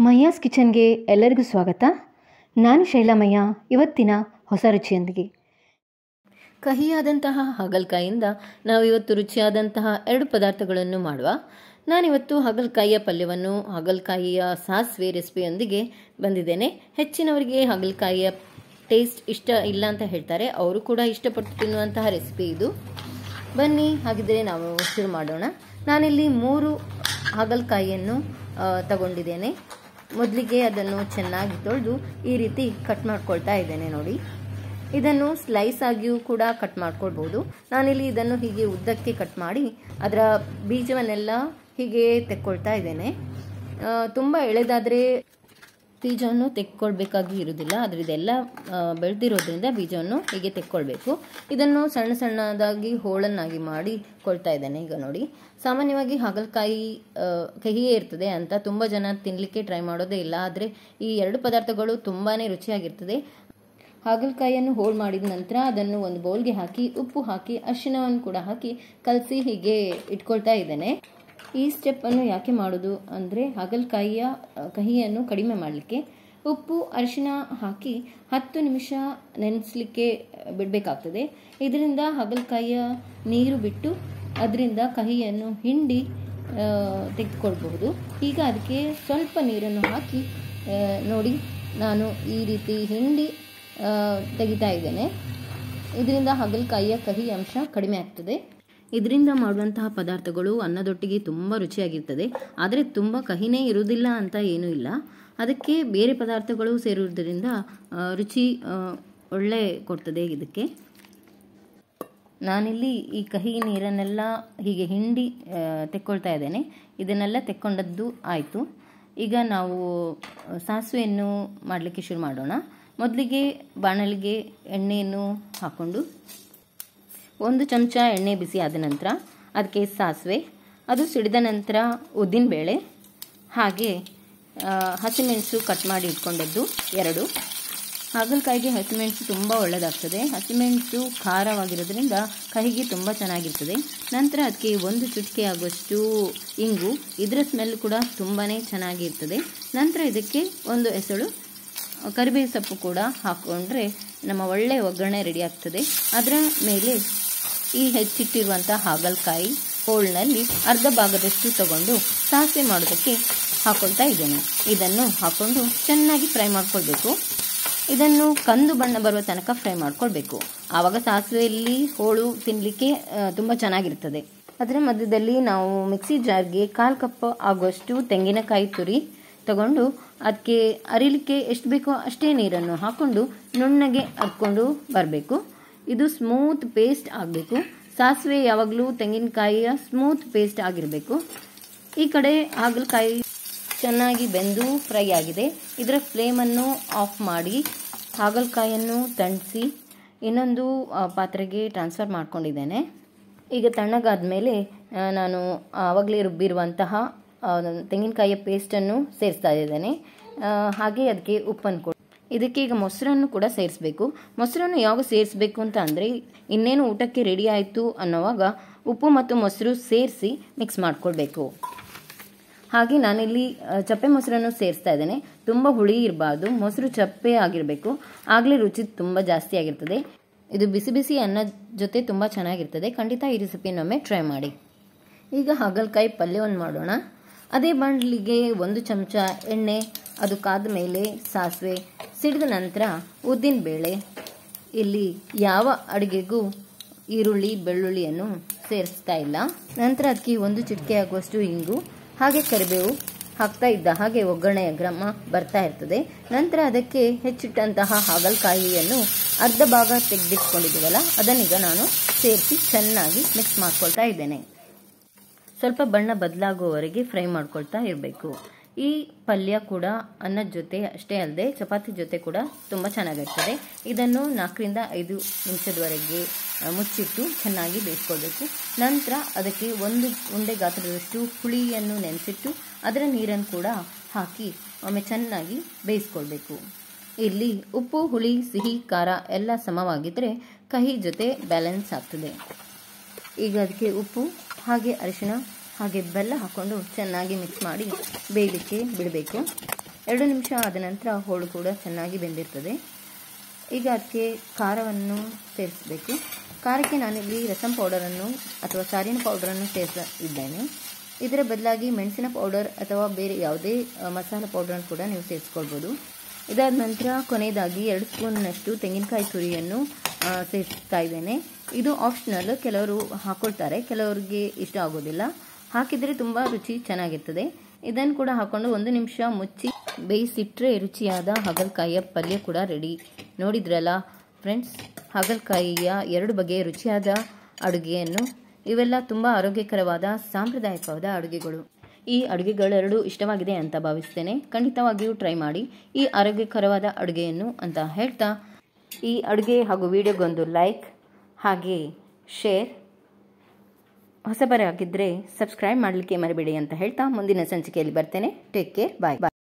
ಮಯ್ಯಾಸ್ ಕಿಚನ್ಗೆ ಎಲ್ಲರಿಗೂ ಸ್ವಾಗತ ನಾನು ಶೈಲಾಮಯ್ಯ ಇವತ್ತಿನ ಹೊಸ ರುಚಿಯೊಂದಿಗೆ ಕಹಿಯಾದಂತಹ ಹಾಗಲಕಾಯಿಯಿಂದ ನಾವು ಇವತ್ತು ರುಚಿಯಾದಂತಹ ಎರಡು ಪದಾರ್ಥಗಳನ್ನು ಮಾಡುವ ನಾನಿವತ್ತು ಹಾಗಲಕಾಯಿಯ ಪಲ್ಯವನ್ನು ಹಾಗಲಕಾಯಿಯ ಸಾಸಿವೆ ರೆಸಿಪಿಯೊಂದಿಗೆ ಬಂದಿದ್ದೇನೆ ಹೆಚ್ಚಿನವರಿಗೆ ಹಾಗಲಕಾಯಿಯ ಟೇಸ್ಟ್ ಇಷ್ಟ ಇಲ್ಲ ಅಂತ ಹೇಳ್ತಾರೆ ಅವರು ಕೂಡ ಇಷ್ಟಪಟ್ಟು ತಿನ್ನುವಂತಹ ರೆಸಿಪಿ ಇದು ಬನ್ನಿ ಹಾಗಿದ್ದರೆ ನಾವು ಶುರು ಮಾಡೋಣ ನಾನಿಲ್ಲಿ ಮೂರು ಹಾಗಲಕಾಯಿಯನ್ನು ಆ, ತಗೊಂಡಿದ್ದೇನೆ ಮೊದಲಿಗೆ ಅದನ್ನು ಚೆನ್ನಾಗಿ ತೊಳೆದು ಈ ರೀತಿ ಕಟ್ ಮಾಡ್ಕೊಳ್ತಾ ಇದ್ದೇನೆ ನೋಡಿ ಇದನ್ನು ಸ್ಲೈಸ್ ಆಗಿಯೂ ಕೂಡ ಕಟ್ ಮಾಡ್ಕೊಳ್ಬೋದು ನಾನಿಲ್ಲಿ ಇದನ್ನು ಹೀಗೆ ಉದ್ದಕ್ಕೆ ಕಟ್ ಮಾಡಿ ಅದರ ಬೀಜವನ್ನೆಲ್ಲ ಹೀಗೆ ತೆಕ್ಕೊಳ್ತಾ ಇದ್ದೇನೆ ಆ, ತುಂಬ ಎಳೆದಾದರೆ ಬೀಜವನ್ನು ತೆಕ್ಕೊಳ್ಬೇಕಾಗಿ ಇರುವುದಿಲ್ಲ ಆದರೆ ಇದೆಲ್ಲ ಆ, ಬೆಳೆದಿರೋದ್ರಿಂದ ಬೀಜವನ್ನು ಹೀಗೆ ತೆಕ್ಕೊಳ್ಬೇಕು ಇದನ್ನು ಸಣ್ಣ ಸಣ್ಣದಾಗಿ ಹೋಳನ್ನಾಗಿ ಮಾಡಿ ಕೊಳ್ತಾ ಇದ್ದೇನೆ ಈಗ ನೋಡಿ ಸಾಮಾನ್ಯವಾಗಿ ಹಾಗಲಕಾಯಿ ಆ, ಕಹಿಯೇ ಇರ್ತದೆ ಅಂತ ತುಂಬ ಜನ ತಿನ್ನಲಿಕ್ಕೆ ಟ್ರೈ ಮಾಡೋದೇ ಇಲ್ಲ ಆದರೆ ಈ ಎರಡು ಪದಾರ್ಥಗಳು ತುಂಬಾ ರುಚಿಯಾಗಿರ್ತದೆ ಹಾಗಲಕಾಯಿಯನ್ನು ಹೋಳು ಮಾಡಿದ ನಂತರ ಅದನ್ನು ಒಂದು ಬೌಲ್ಗೆ ಹಾಕಿ ಉಪ್ಪು ಹಾಕಿ ಅರಿಶಿಣವನ್ನು ಕೂಡ ಹಾಕಿ ಕಲಸಿ ಹೀಗೆ ಇಟ್ಕೊಳ್ತಾ ಇದ್ದೇನೆ ಈ ಸ್ಟೆಪ್ಪನ್ನು ಯಾಕೆ ಮಾಡೋದು ಅಂದರೆ ಹಾಗಲಕಾಯಿಯ ಆ, ಕಹಿಯನ್ನು ಕಡಿಮೆ ಮಾಡಲಿಕ್ಕೆ ಉಪ್ಪು ಅರಿಶಿಣ ಹಾಕಿ ಹತ್ತು ನಿಮಿಷ ನೆನೆಸಲಿಕ್ಕೆ ಬಿಡಬೇಕಾಗ್ತದೆ ಇದರಿಂದ ಹಾಗಲಕಾಯಿಯ ನೀರು ಬಿಟ್ಟು ಅದರಿಂದ ಕಹಿಯನ್ನು ಹಿಂಡಿ ಆ, ತೆಗೆದುಕೊಳ್ಬಹುದು ಈಗ ಅದಕ್ಕೆ ಸ್ವಲ್ಪ ನೀರನ್ನು ಹಾಕಿ ಆ, ನೋಡಿ ನಾನು ಈ ರೀತಿ ಹಿಂಡಿ ಆ, ತೆಗಿತಾ ಇದ್ದೇನೆ ಇದರಿಂದ ಹಾಗಲಕಾಯಿಯ ಕಹಿ ಅಂಶ ಕಡಿಮೆ ಆಗ್ತದೆ ಇದರಿಂದ ಮಾಡುವಂತಹ ಪದಾರ್ಥಗಳು ಅನ್ನದೊಟ್ಟಿಗೆ ತುಂಬ ರುಚಿಯಾಗಿರ್ತದೆ ಆದರೆ ತುಂಬ ಕಹಿನೇ ಇರುವುದಿಲ್ಲ ಅಂತ ಏನೂ ಇಲ್ಲ ಅದಕ್ಕೆ ಬೇರೆ ಪದಾರ್ಥಗಳು ಸೇರುವುದರಿಂದ ಆ, ರುಚಿ ಆ, ಒಳ್ಳೆ ಕೊಡ್ತದೆ ಇದಕ್ಕೆ ನಾನಿಲ್ಲಿ ಈ ಕಹಿ ನೀರನ್ನೆಲ್ಲ ಹೀಗೆ ಹಿಂಡಿ ಆ, ತೆಕ್ಕೊಳ್ತಾ ಇದ್ದೇನೆ ಇದನ್ನೆಲ್ಲ ತೆಕ್ಕೊಂಡದ್ದು ಆಯಿತು ಈಗ ನಾವು ಸಾಸಿವೆಯನ್ನು ಮಾಡಲಿಕ್ಕೆ ಶುರು ಮಾಡೋಣ ಮೊದಲಿಗೆ ಬಾಣಲಿಗೆ ಎಣ್ಣೆಯನ್ನು ಹಾಕ್ಕೊಂಡು ಒಂದು ಚಮಚ ಎಣ್ಣೆ ಬಿಸಿ ಆದ ನಂತರ ಅದಕ್ಕೆ ಸಾಸಿವೆ ಅದು ಸಿಡಿದ ನಂತರ ಉದ್ದಿನಬೇಳೆ ಹಾಗೆ ಆ, ಹಸಿಮೆಣಸು ಕಟ್ ಮಾಡಿ ಇಟ್ಕೊಂಡದ್ದು ಎರಡು ಹಾಗಲಕಾಯಿಗೆ ಹಸಿಮೆಣಸು ತುಂಬ ಒಳ್ಳೆಯದಾಗ್ತದೆ ಹಸಿಮೆಣಸು ಖಾರವಾಗಿರೋದ್ರಿಂದ ಕಹಿಗೆ ತುಂಬ ಚೆನ್ನಾಗಿರ್ತದೆ ನಂತರ ಅದಕ್ಕೆ ಒಂದು ಚುಟಿಕೆ ಆಗುವಷ್ಟು ಇಂಗು ಇದರ ಸ್ಮೆಲ್ ಕೂಡ ತುಂಬಾ ಚೆನ್ನಾಗಿರ್ತದೆ ನಂತರ ಇದಕ್ಕೆ ಒಂದು ಎಸಳು ಕರಿಬೇವು ಸೊಪ್ಪು ಕೂಡ ಹಾಕ್ಕೊಂಡ್ರೆ ನಮ್ಮ ಒಳ್ಳೆಯ ಒಗ್ಗರಣೆ ರೆಡಿ ಆಗ್ತದೆ ಅದರ ಮೇಲೆ ಈ ಹೆಚ್ಚಿಟ್ಟಿರುವಂಥ ಹಾಗಲಕಾಯಿ ಹೋಳ್ನಲ್ಲಿ ಅರ್ಧ ಭಾಗದಷ್ಟು ತಗೊಂಡು ಸಾಸಿವೆ ಮಾಡೋದಕ್ಕೆ ಹಾಕೊಳ್ತಾ ಇದ್ದೇನೆ ಇದನ್ನು ಹಾಕೊಂಡು ಚೆನ್ನಾಗಿ ಫ್ರೈ ಮಾಡ್ಕೊಳ್ಬೇಕು ಇದನ್ನು ಕಂದು ಬಣ್ಣ ಬರುವ ತನಕ ಫ್ರೈ ಮಾಡ್ಕೊಳ್ಬೇಕು ಆವಾಗ ಸಾಸಿವೆಯಲ್ಲಿ ಹೋಳು ತಿನ್ನಲಿಕ್ಕೆ ತುಂಬ ಚೆನ್ನಾಗಿರ್ತದೆ ಅದರ ಮಧ್ಯದಲ್ಲಿ ನಾವು ಮಿಕ್ಸಿ ಜಾರ್ಗೆ ಕಾಲು ಕಪ್ ಆಗುವಷ್ಟು ತೆಂಗಿನಕಾಯಿ ತುರಿ ತಗೊಂಡು ಅದಕ್ಕೆ ಅರಿಲಿಕ್ಕೆ ಎಷ್ಟು ಬೇಕೋ ಅಷ್ಟೇ ನೀರನ್ನು ಹಾಕ್ಕೊಂಡು ನುಣ್ಣಗೆ ಅರ್ಕೊಂಡು ಬರಬೇಕು ಇದು ಸ್ಮೂತ್ ಪೇಸ್ಟ್ ಆಗಬೇಕು ಸಾಸಿವೆ ಯಾವಾಗಲೂ ತೆಂಗಿನಕಾಯಿಯ ಸ್ಮೂತ್ ಪೇಸ್ಟ್ ಆಗಿರಬೇಕು ಈ ಕಡೆ ಹಾಗಲಕಾಯಿ ಚೆನ್ನಾಗಿ ಬೆಂದು ಫ್ರೈ ಆಗಿದೆ ಇದರ ಫ್ಲೇಮನ್ನು ಆಫ್ ಮಾಡಿ ಹಾಗಲಕಾಯನ್ನು ತಣಿಸಿ ಇನ್ನೊಂದು ಆ, ಪಾತ್ರೆಗೆ ಟ್ರಾನ್ಸ್ಫರ್ ಮಾಡ್ಕೊಂಡಿದ್ದೇನೆ ಈಗ ತಣ್ಣಗಾದ ಮೇಲೆ ನಾನು ಆವಾಗಲೇ ರುಬ್ಬಿರುವಂತಹ ಆ, ತೆಂಗಿನಕಾಯಿಯ ಪೇಸ್ಟನ್ನು ಸೇರಿಸ್ತಾ ಇದ್ದೇನೆ ಆ, ಹಾಗೆ ಅದಕ್ಕೆ ಉಪ್ಪನ್ನು ಕೊಡಿ ಇದಕ್ಕೆ ಈಗ ಮೊಸರನ್ನು ಕೂಡ ಸೇರಿಸಬೇಕು ಮೊಸರನ್ನು ಯಾವಾಗ ಸೇರಿಸಬೇಕು ಅಂತ ಅಂದರೆ ಇನ್ನೇನು ಊಟಕ್ಕೆ ರೆಡಿ ಆಯಿತು ಅನ್ನೋವಾಗ ಉಪ್ಪು ಮತ್ತು ಮೊಸರು ಸೇರಿಸಿ ಮಿಕ್ಸ್ ಮಾಡ್ಕೊಳ್ಬೇಕು ಹಾಗೆ ನಾನಿಲ್ಲಿ ಆ, ಚಪ್ಪೆ ಮೊಸರನ್ನು ಸೇರಿಸ್ತಾ ಇದ್ದೇನೆ ತುಂಬ ಹುಳಿ ಇರಬಾರ್ದು ಮೊಸರು ಚಪ್ಪೆ ಆಗಿರಬೇಕು ಆಗಲೇ ರುಚಿ ತುಂಬ ಜಾಸ್ತಿ ಆಗಿರ್ತದೆ ಇದು ಬಿಸಿ ಬಿಸಿ ಅನ್ನ ಜೊತೆ ತುಂಬ ಚೆನ್ನಾಗಿರ್ತದೆ ಖಂಡಿತ ಈ ರೆಸಿಪಿನೊಮ್ಮೆ ಟ್ರೈ ಮಾಡಿ ಈಗ ಹಾಗಲಕಾಯಿ ಪಲ್ಯವನ್ನು ಮಾಡೋಣ ಅದೇ ಬಾಣಲಿಗೆ ಒಂದು ಚಮಚ ಎಣ್ಣೆ ಅದು ಕಾದ ಮೇಲೆ ಸಾಸಿವೆ ಸಿಡಿದ ನಂತರ ಉದ್ದಿನ ಬೇಳೆ ಇಲ್ಲಿ ಯಾವ ಅಡುಗೆಗೂ ಈರುಳ್ಳಿ ಬೆಳ್ಳುಳ್ಳಿಯನ್ನು ಸೇರಿಸ್ತಾ ಇಲ್ಲ ನಂತರ ಅದಕ್ಕೆ ಒಂದು ಚಿಟಿಕೆ ಆಗುವಷ್ಟು ಇಂಗು ಹಾಗೆ ಕರಿಬೇವು ಹಾಕ್ತಾ ಇದ್ದ ಹಾಗೆ ಒಗ್ಗರಣೆಯ ಕ್ರಮ ಬರ್ತಾ ಇರ್ತದೆ ನಂತರ ಅದಕ್ಕೆ ಹೆಚ್ಚಿಟ್ಟಂತಹ ಹಾಗಲಕಾಯಿಯನ್ನು ಅರ್ಧ ಭಾಗ ತೆಗೆದಿಟ್ಕೊಂಡಿದ್ದೀವಲ್ಲ ಅದನ್ನೀಗ ನಾನು ಸೇರಿಸಿ ಚೆನ್ನಾಗಿ ಮಿಕ್ಸ್ ಮಾಡ್ಕೊಳ್ತಾ ಇದ್ದೇನೆ ಸ್ವಲ್ಪ ಬಣ್ಣ ಬದಲಾಗುವವರೆಗೆ ಫ್ರೈ ಮಾಡ್ಕೊಳ್ತಾ ಇರಬೇಕು ಈ ಪಲ್ಯ ಕೂಡ ಅನ್ನದ ಜೊತೆ ಅಷ್ಟೇ ಅಲ್ಲದೆ ಚಪಾತಿ ಜೊತೆ ಕೂಡ ತುಂಬ ಚೆನ್ನಾಗಿರ್ತದೆ ಇದನ್ನು ನಾಲ್ಕರಿಂದ ಐದು ನಿಮಿಷದವರೆಗೆ ಆ, ಮುಚ್ಚಿಟ್ಟು ಚೆನ್ನಾಗಿ ಬೇಯಿಸ್ಕೊಳ್ಬೇಕು ನಂತರ ಅದಕ್ಕೆ ಒಂದು ಉಂಡೆ ಗಾತ್ರದಷ್ಟು ಹುಳಿಯನ್ನು ನೆನೆಸಿಟ್ಟು ಅದರ ನೀರನ್ನು ಕೂಡ ಹಾಕಿ ಒಮ್ಮೆ ಚೆನ್ನಾಗಿ ಬೇಯಿಸ್ಕೊಳ್ಬೇಕು ಇಲ್ಲಿ ಉಪ್ಪು ಹುಳಿ ಸಿಹಿ ಖಾರ ಎಲ್ಲ ಸಮವಾಗಿದ್ದರೆ ಕಹಿ ಜೊತೆ ಬ್ಯಾಲೆನ್ಸ್ ಆಗ್ತದೆ ಈಗ ಅದಕ್ಕೆ ಉಪ್ಪು ಹಾಗೆ ಅರಿಶಿಣ ಹಾಗೆ ಬೆಲ್ಲ ಹಾಕ್ಕೊಂಡು ಚೆನ್ನಾಗಿ ಮಿಕ್ಸ್ ಮಾಡಿ ಬೇಯಲಿಕ್ಕೆ ಬಿಡಬೇಕು ಎರಡು ನಿಮಿಷ ಆದ ನಂತರ ಹೋಳು ಕೂಡ ಚೆನ್ನಾಗಿ ಬೆಂದಿರ್ತದೆ ಈಗ ಅದಕ್ಕೆ ಖಾರವನ್ನು ಸೇರಿಸಬೇಕು ಖಾರಕ್ಕೆ ನಾನಿಲ್ಲಿ ರಸಂ ಪೌಡರನ್ನು ಅಥವಾ ಸಾರಿನ ಪೌಡರನ್ನು ಸೇರಿಸ ಇದ್ದೇನೆ ಇದರ ಬದಲಾಗಿ ಮೆಣಸಿನ ಪೌಡರ್ ಅಥವಾ ಬೇರೆ ಯಾವುದೇ ಮಸಾಲೆ ಪೌಡರನ್ನು ಕೂಡ ನೀವು ಸೇರಿಸ್ಕೊಳ್ಬೋದು ಇದಾದ ನಂತರ ಕೊನೆಯದಾಗಿ ಎರಡು ಸ್ಪೂನ್ನಷ್ಟು ತೆಂಗಿನಕಾಯಿ ತುರಿಯನ್ನು ಸೇರಿಸ್ತಾ ಇದ್ದೇನೆ ಇದು ಆಪ್ಷನಲ್ ಕೆಲವರು ಹಾಕೊಳ್ತಾರೆ ಕೆಲವರಿಗೆ ಇಷ್ಟ ಆಗೋದಿಲ್ಲ ಹಾಕಿದರೆ ತುಂಬ ರುಚಿ ಚೆನ್ನಾಗಿರ್ತದೆ ಇದನ್ನು ಕೂಡ ಹಾಕೊಂಡು ಒಂದು ನಿಮಿಷ ಮುಚ್ಚಿ ಬೇಯಿಸಿಟ್ರೆ ರುಚಿಯಾದ ಹಾಗಲಕಾಯಿಯ ಪಲ್ಯ ಕೂಡ ರೆಡಿ ನೋಡಿದ್ರಲ್ಲ ಫ್ರೆಂಡ್ಸ್ ಹಾಗಲಕಾಯಿಯ ಎರಡು ಬಗೆಯ ರುಚಿಯಾದ ಅಡುಗೆಯನ್ನು ಇವೆಲ್ಲ ತುಂಬ ಆರೋಗ್ಯಕರವಾದ ಸಾಂಪ್ರದಾಯಿಕವಾದ ಅಡುಗೆಗಳು ಈ ಅಡುಗೆಗಳೆರಡು ಇಷ್ಟವಾಗಿದೆ ಅಂತ ಭಾವಿಸ್ತೇನೆ ಖಂಡಿತವಾಗಿಯೂ ಟ್ರೈ ಮಾಡಿ ಈ ಆರೋಗ್ಯಕರವಾದ ಅಡುಗೆಯನ್ನು ಅಂತ ಹೇಳ್ತಾ ಈ ಅಡುಗೆ ಹಾಗೂ ವಿಡಿಯೋಗೊಂದು ಲೈಕ್ ಹಾಗೆ ಶೇರ್ ಹೊಸಬರಾಗಿದ್ದರೆ ಸಬ್ಸ್ಕ್ರೈಬ್ ಮಾಡಲಿಕ್ಕೆ ಮರಿಬೇಡಿ ಅಂತ ಹೇಳ್ತಾ ಮುಂದಿನ ಸಂಚಿಕೆಯಲ್ಲಿ ಬರ್ತೇನೆ ಟೇಕ್ ಕೇರ್ ಬಾಯ್ ಬಾಯ್